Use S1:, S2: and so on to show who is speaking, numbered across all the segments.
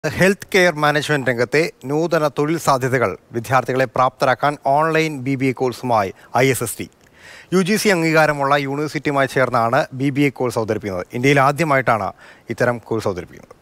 S1: Health care management രംഗത്തെ നൂതന തൊഴിൽ സാധ്യതകൾ വിദ്യാർത്ഥികളെ പ്രാപ്തരാക്കാൻ ഓൺലൈൻ ബി ബി എ കോഴ്സുമായി I S S T U G C അംഗീകാരമുള്ള യൂണിവേഴ്സിറ്റിയുമായി ചേർന്നാണ് ബി ബി എ കോഴ്സ് അവതരിപ്പിക്കുന്നത് ഇന്ത്യയിൽ ആദ്യമായിട്ടാണ് ഇത്തരം കോഴ്സ് അവതരിപ്പിക്കുന്നത്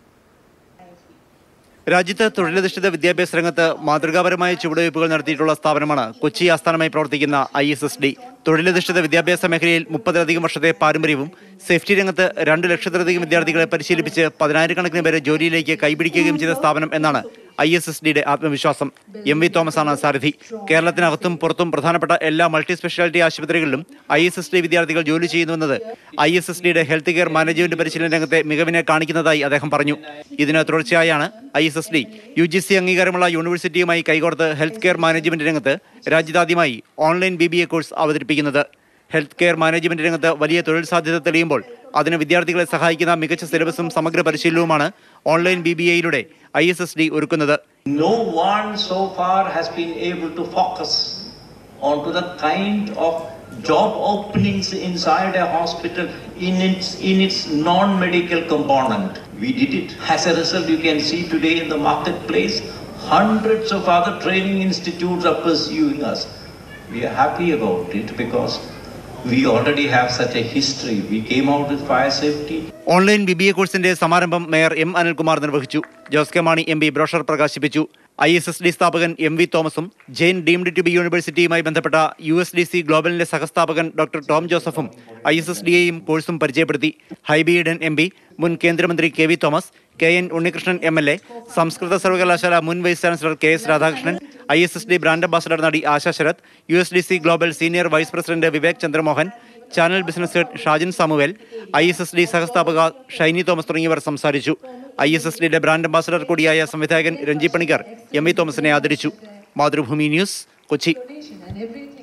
S2: രാജ്യത്ത് തൊഴിലധിഷ്ഠിത വിദ്യാഭ്യാസ രംഗത്ത് മാതൃകാപരമായ ചുവടുവയ്പ്പുകൾ നടത്തിയിട്ടുള്ള സ്ഥാപനമാണ് കൊച്ചി ആസ്ഥാനമായി പ്രവർത്തിക്കുന്ന ഐ എസ് എസ് ഡി തൊഴിലധിഷ്ഠിത വിദ്യാഭ്യാസ മേഖലയിൽ മുപ്പതിലധികം വർഷത്തെ പാരമ്പര്യവും സേഫ്റ്റി രംഗത്ത് രണ്ട് ലക്ഷത്തിലധികം വിദ്യാർത്ഥികളെ പരിശീലിപ്പിച്ച് പതിനായിരക്കണക്കിന് പേരെ ജോലിയിലേക്ക് കൈപിടിക്കുകയും ചെയ്ത സ്ഥാപനം എന്നാണ് ഐ എസ് എസ് ഡിയുടെ ആത്മവിശ്വാസം എം വി തോമസ് ആണ് സാരഥി കേരളത്തിനകത്തും പുറത്തും പ്രധാനപ്പെട്ട എല്ലാ മൾട്ടി സ്പെഷ്യാലിറ്റി ആശുപത്രികളിലും ഐ എസ് എസ് ഡി വിദ്യാർത്ഥികൾ ജോലി ചെയ്യുന്നുവെന്നത് ഐ എസ് എസ് ഡിയുടെ ഹെൽത്ത് കെയർ മാനേജ്മെന്റ് പരിശീലന രംഗത്തെ മികവിനെ കാണിക്കുന്നതായി അദ്ദേഹം പറഞ്ഞു ഇതിന് തുടർച്ചയായാണ് I S S D U G C അംഗീകാരമുള്ള യൂണിവേഴ്സിറ്റിയുമായി കൈകോർത്ത് ഹെൽത്ത് കെയർ മാനേജ്മെന്റ് രംഗത്ത് രാജ്യത്താദ്യമായി online B B A course അവതരിപ്പിക്കുന്നത് ഹെൽത്ത് കെയർ മാനേജ്മെന്റ് രംഗത്ത് വലിയ തൊഴിൽ സാധ്യത തെളിയുമ്പോൾ അതിന് വിദ്യാർത്ഥികളെ സഹായിക്കുന്ന മികച്ച സിലബസും സമഗ്ര പരിശീലനവുമാണ് ഓൺലൈൻ ബി ബി എയിലൂടെ ഐ എസ് എസ് ഡി ഒരുക്കുന്നത്
S3: No one so far has been able to focus onto the kind of job openings inside a hospital in its, in its non-medical component. We did it. As a result, you can see today in the marketplace, hundreds of other training institutes are pursuing us. We are happy about it because we already have such a history. We came out with fire safety,
S2: online B B A കോഴ്സിന്റെ സമാരംഭം mayor M Anilkumar നിർവഹിച്ചു Jose K Mani M P brochure പ്രകാശിപ്പിച്ചു I S S D സ്ഥാപകൻ M V തോമസും Jain deemed to be യൂണിവേഴ്സിറ്റിയുമായി ബന്ധപ്പെട്ട U S D C ഗ്ലോബലിന്റെ സഹസ്ഥാപകൻ ഡോക്ടർ ടോം ജോസഫും ഐ എസ് എസ് ഡിയെയും കോഴ്സും പരിചയപ്പെടുത്തി ഹൈബി ഈഡൻ എം പി മുൻ കേന്ദ്രമന്ത്രി K V Thomas K N Unnikrishnan M L A സംസ്കൃത സർവകലാശാല മുൻ vice chancellor K S Radhakrishnan I S S D brand ambassador നടി Asha Sarath U S D C global senior vice president Vivek Chandramohan channel business head Shajin Samuel I S S D സഹസ്ഥാപക ഷൈനി തോമസ് തുടങ്ങിയവർ സംസാരിച്ചു I S S ഡിയുടെ brand ambassador കൂടിയായ സംവിധായകൻ രഞ്ജി പണിക്കർ എം വി തോമസിനെ ആദരിച്ചു Mathrubhumi news Kochi
S4: donation and everything.